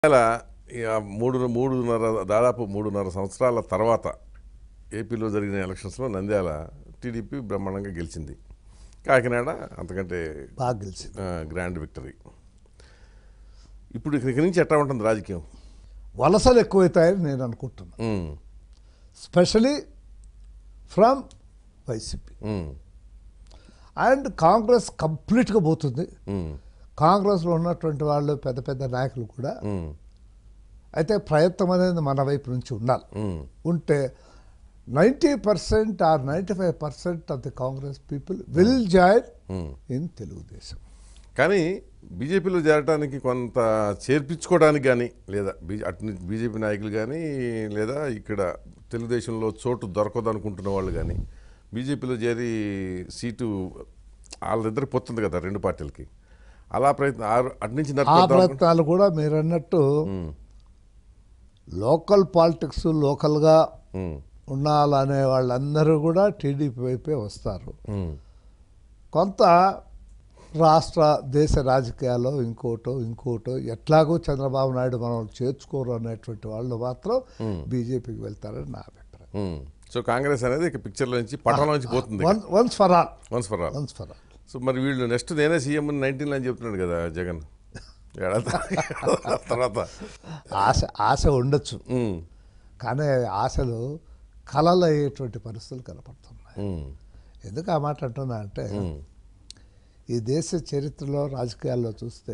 ఇలా ఇక మూడు మూడున్నర దాదాపు మూడున్నర సంవత్సరాల తర్వాత ఏపీలో జరిగిన ఎలక్షన్స్లో నంద్యాల టీడీపీ బ్రహ్మాండంగా గెలిచింది కాకినాడ అంతకంటే బాగా గెలిచింది ఆ, గ్రాండ్ విక్టరీ ఇప్పుడు ఇక్కడి నుంచి ఎట్లా ఉంటుంది రాజకీయం వలసలు ఎక్కువవుతాయని నేను అనుకుంటున్నాను um, specially from YCP um, and Congress కంప్లీట్గా పోతుంది ఉమ్, కాంగ్రెస్లో ఉన్నటువంటి వాళ్ళు పెద్ద పెద్ద నాయకులు కూడా ఉమ్, అయితే ప్రయత్నం అనేది మన వైపు నుంచి ఉండాలి ఉమ్, ఉంటే ninety percent or ninety five percent of the Congress people will join um. In Telugu Desam కానీ బీజేపీలో చేరడానికి కొంత చేర్పించుకోవడానికి కానీ లేదా బీజే అటు నుంచి బీజేపీ నాయకులు కానీ లేదా ఇక్కడ తెలుగుదేశంలో చోటు దొరకదు అనుకుంటున్న వాళ్ళు కానీ బీజేపీలో చేరి సీటు వాళ్ళిద్దరికి పోతుంది కదా రెండు పార్టీలకి అలా ప్రయత్నం ఆ- అటు నుంచి ఆ నడుపుదాం అనుకుంటే- ప్రయత్నాలు కూడా మీరు అన్నట్టు ఉమ్, లోకల్ పాలిటిక్స్ లోకల్గా ఉమ్, ఉండాలనే వాళ్ళందరూ కూడా టీడీపీ వైపే వస్తారు ఉమ్, కొంత రాష్ట్ర దేశ రాజకీయాల్లో ఇంకోటో ఇంకోటో ఎట్లాగో చంద్రబాబు నాయుడు మనం చేర్చుకోరు అనేటువంటి వాళ్ళు మాత్రం బీజేపీకి వెళ్తారని నా అభిప్రాయం ఉమ్. సో కాంగ్రెస్ అనేది ఇక పిక్చర్లో నుంచి పట్టణంలో నుంచి పోతుంది one once for all once for all once for all so మరి వీళ్ళు నెక్స్ట్ నేనే సీఎం నైన్టీన్ అని చెప్తున్నాడు కదా జగన్ ఏడాది తర్వాత ఆశ ఆశ ఉండొచ్చు ఉమ్, కానీ ఆశలు కలలు అయ్యేటువంటి పరిస్థితులు కనపడుతున్నాయి ఉమ్, ఎందుకు ఆ మాట అంటున్నా అంటే ఉమ్, ఈ దేశ చరిత్రలో రాజకీయాల్లో చూస్తే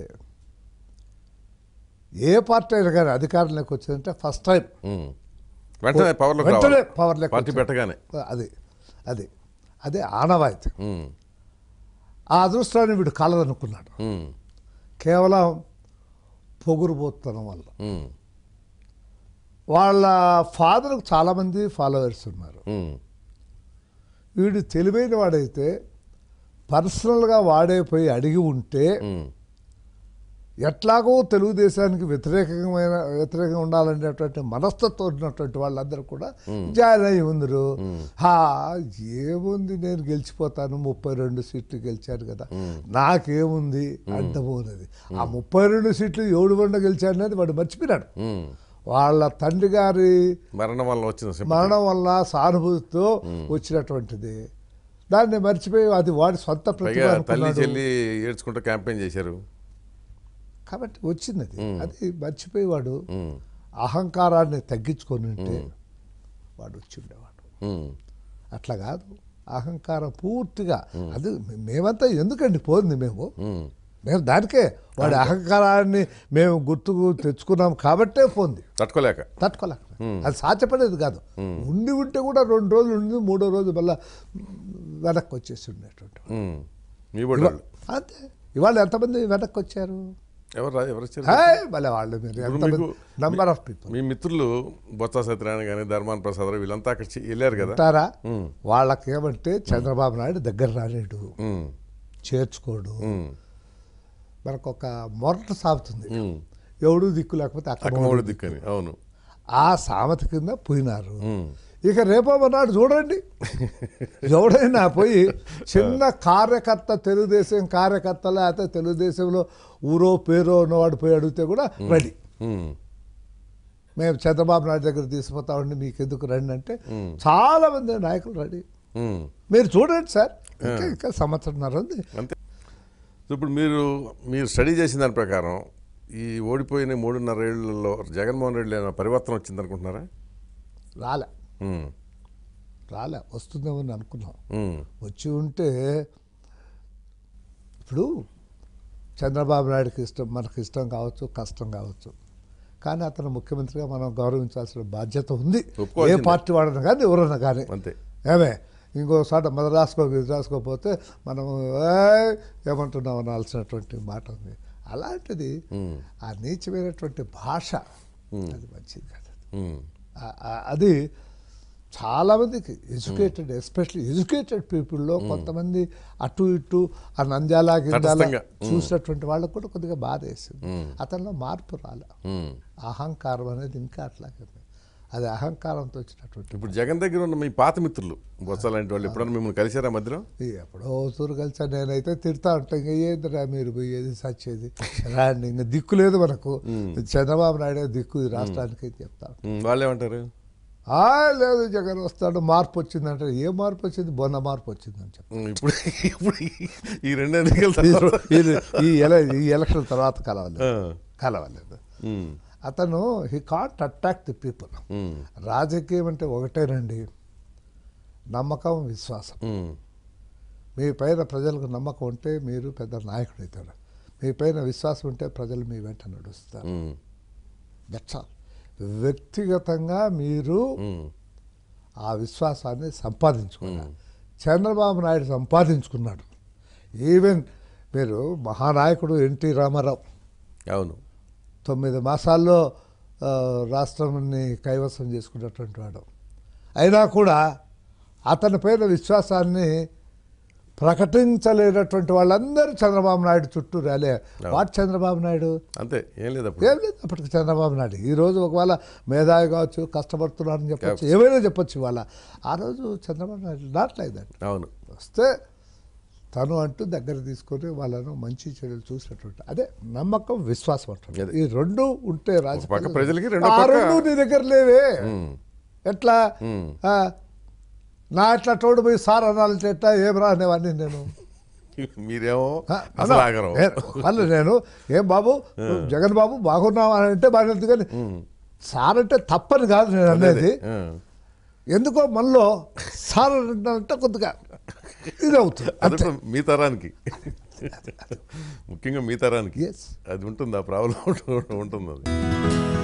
ఏ పార్టీ అయినా కానీ అధికారంలోకి వచ్చిందంటే ఫస్ట్ టైం ఉమ్. వెంటనే పవర్లోకి వెంటనే రావాలి పవర్లోకి పార్టీ వచ్చారు. పెట్టగానే అది అది అదే ఆనవాయితీ ఉమ్, ఆ అదృష్టాన్ని వీడు కాలదనుకున్నాడు ఉమ్, కేవలం పొగురుబోతనం వల్ల ఉమ్, వాళ్ళ ఫాదర్కు చాలామంది ఫాలోవర్స్ ఉన్నారు ఉమ్, వీడు తెలివైన వాడైతే పర్సనల్గా వాడే పోయి అడిగి ఉంటే ఉమ్, ఎట్లాగో తెలుగుదేశానికి వ్యతిరేకమైన వ్యతిరేకంగా ఉండాలనేటువంటి మనస్తత్వం ఉన్నటువంటి వాళ్ళందరూ కూడా జాయిన్ అయ్యి ఉందరు హా ఏముంది నేను గెలిచిపోతాను ముప్పై రెండు సీట్లు గెలిచాను కదా నాకేముంది అడ్డమోనది ఆ ముప్పై రెండు సీట్లు ఏడు వండ గెలిచాడు అనేది వాడు మర్చిపోయినాడు ఉమ్. వాళ్ళ తండ్రి గారి మరణం వల్ల వచ్చిన sympathy. మరణం వల్ల సానుభూతితో వచ్చినటువంటిది దాన్ని మర్చిపోయి అది వాడి సొంత ప్రతిభ పైగా తల్లి అనుకున్నాడు. చెల్లి ఏడ్చుకుంటూ క్యాంపెయిన్ చేశారు కాబట్టి వచ్చింది అది అది మర్చిపోయేవాడు ఉమ్, అహంకారాన్ని తగ్గించుకొని ఉంటే వాడు వచ్చి ఉండేవాడు ఉమ్, అట్లా కాదు అహంకారం పూర్తిగా అది మే- మేమంతా ఎందుకండి పోయింది మేము ఉమ్, మేము దానికే వాడి అహంకారాన్ని మేము గుర్తుకు తెచ్చుకున్నాం కాబట్టే పోంది తట్టుకోలేక తట్టుకోలేక అది సాధ్యపడేది కాదు ఉండి ఉంటే కూడా రెండు రోజులు ఉండి మూడో రోజు మళ్ళా వెనక్కి వచ్చేసి ఉండేటువంటి వాడు. ఉమ్. మీ వాళ్ళు అంతే ఇవాళ ఎంతమంది వెనక్కి వచ్చారు ఎవరు రా- ఎవరు వచ్చారు హాయ్ భలే వాళ్ళు మీరు ఇప్పుడు ఎంతమంది మీకు- నంబర్ ఆఫ్ పీపుల్ మీ మిత్రులు బొత్స సత్యనారాయణ కానీ ధర్మాన ప్రసాద్ రావు వీళ్ళంతా అక్కడ చి- వెళ్ళారు కదా ఉంటారా ఉమ్, వాళ్ళకి ఏమంటే చంద్రబాబు నాయుడు దగ్గర రాలేడు ఉమ్, చేర్చుకోడు ఉమ్, మనకు ఒక మొరట సాగుతుంది ఉమ్. ఎవడు దిక్కు లేకపోతే అక్కడ అక్కమౌడి దిక్కని అవును ఆ సామెత కింద పోయినారు ఉమ్, ఇక రేపో నాడు చూడండి ఎవడైనా పోయి చిన్న కార్యకర్త తెలుగుదేశం కార్యకర్త లేకపోతే తెలుగుదేశంలో ఊరో పేరో ఉన్నవాడు పోయి అడిగితే కూడా రెడీ ఉమ్, మేము చంద్రబాబు నాయుడు దగ్గర తీసుకుపోతామండి మీకు ఎందుకు రండి అంటే చాలా మంది నాయకులు రెడీ ఉమ్. మీరు చూడండి సార్ ఇంకా ఇంకా సంవత్సరంన్నర ఉంది అంతే సో ఇప్పుడు మీరు మీరు స్టడీ చేసిన దాని ప్రకారం ఈ ఓడిపోయిన మూడున్నర ఏళ్లలో జగన్మోహన్ రెడ్డి ఏమైనా పరివర్తన వచ్చింది అనుకుంటున్నారా రాలే ఉమ్, రాలే వస్తుందేమో అని అనుకున్నాం ఉమ్, వచ్చి ఉంటే ఇప్పుడు చంద్రబాబు నాయుడుకి ఇష్టం మనకి ఇష్టం కావచ్చు కష్టం కావచ్చు కానీ అతను ముఖ్యమంత్రిగా మనం గౌరవించాల్సిన బాధ్యత ఉంది ఏ ఒప్పుకోవాల్సిందే. పార్టీ వాడన కానీ ఎవరన్నా కానీ అంతే ఏమే ఇంకోసారి మద్రాసుకో రాసుకోకపోతే మనం "ఏయ్, ఏమంటున్నాం అనాల్సినటువంటి మాట ఉంది అలాంటిది ఉమ్, ఆ నీచమైనటువంటి భాష అది మంచిది కాదు ఉమ్, ఆ- ఆ- అది చాలామందికి ఎడ్యుకేటెడ్ ఎస్పెషల్లీ ఎడ్యుకేటెడ్ పీపుల్లో కొంతమంది అటు ఇటు ఆ నంద్యాల గింజాల తటస్థంగా. చూసినటువంటి వాళ్ళకు కూడా కొద్దిగా బాధ వేసింది ఉమ్, అతనిలో మార్పు రాలే ఉమ్, అహంకారం అనేది ఇంకా అట్లాగే ఉంది అది అహంకారంతో వచ్చినటువంటి ఇప్పుడు జగన్ దగ్గర ఉన్న మీ పాత మిత్రులు బొత్స లాంటి వాళ్ళు జగన్ దగ్గర ఉన్న మీ పాత మిత్రులు బొత్స లాంటి వాళ్ళు ఎప్పుడన్నా మిమ్మల్ని కలిసారా మధ్యలో ఈ ఎప్పుడో సూరు కలిసా నేనైతే తిడతా ఉంటా ఇంకా ఏందిరా మీరు పోయేది సచ్చేది రాండి ఇంకా దిక్కు లేదు మనకు చంద్రబాబు నాయుడు దిక్కు ఈ రాష్ట్రానికి అని చెప్తా ఉమ్, వాళ్ళు ఏమంటారు ఆ లేదు జగన్ వస్తాడు మార్పు వచ్చిందంటే ఏ మార్పు వచ్చింది బొన్న మార్పు వచ్చిందని చెప్పి ఉమ్, ఇప్పుడు ఇప్పుడు ఈ- ఈ రెండు ఎన్నికల తర్వాత ఈ- ఈ ఎల- ఈ ఎలక్షన్ తర్వాత కలవలేదు ఆ, కలవలేదు ఉమ్, అతను he can't attract the people um, రాజకీయం అంటే ఒకటేనండి నమ్మకం విశ్వాసం ఉమ్, మీ పైన ప్రజలకు నమ్మకం ఉంటే మీరు పెద్ద నాయకుడు అవుతారు మీ పైన విశ్వాసం ఉంటే ప్రజలు మీ వెంట నడుస్తారు ఉమ్, దట్స్ ఆల్ వ్యక్తిగతంగా మీరు ఉమ్, ఆ విశ్వాసాన్ని సంపాదించుకున్నారు చంద్రబాబు నాయుడు సంపాదించుకున్నాడు ఈవెన్ మీరు మహానాయకుడు ఎన్టీ రామారావు అవును తొమ్మిది మాసాల్లో ఆ, రాష్ట్రాన్ని కైవసం చేసుకున్నటువంటి వాడు అయినా కూడా అతని పైన విశ్వాసాన్ని ప్రకటించలేనటువంటి వాళ్ళందరూ చంద్రబాబు నాయుడు చుట్టూ రాలే వాట్ చంద్రబాబు నాయుడు అంతే ఏం లేదు అప్పుడు ఏం లేదు అప్పటికి చంద్రబాబు నాయుడు ఈ రోజు ఒకవేళ మేధావి కావచ్చు కష్టపడుతున్నారని చెప్పొచ్చు ఏమైనా చెప్పొచ్చు ఇవాళ ఆ రోజు Chandrababu Naidu not like that అవును వస్తే తను అంటూ దగ్గర తీసుకొని వాళ్ళను మంచి చెడులు చూసినటువంటి అదే నమ్మకం విశ్వాసం అంటారు అదే. ఈ రెండు ఉంటే పక్క రాజకీయాలు ప్రజలకి, రెండో ఆ పక్క- రెండు నీ దగ్గర లేవే ఉమ్, ఎట్లా ఉమ్. ఆ, నా ఎట్లా తోడు పోయి సార్ అనాలంటే ఎట్లా ఏం రానేవాడిని నేను మీరేమో ఆ, అసలు అన్నా, ఆగరు నేను- మళ్ళీ నేను ఏం బాబు జగన్ బాబు బాగున్నావా అని అంటే బాగుంది కానీ సార్ అంటే తప్పని కాదు నేను అనేది ఆ, ఎందుకో మనలో సార్ అంటే కొద్దిగా ఇది అవుతుంది అది కూడా మీ తరానికి ముఖ్యంగా మీ తరానికి ఎస్ అది ఉంటుంది ఆ ప్రాబ్లం ఉంటుంది అది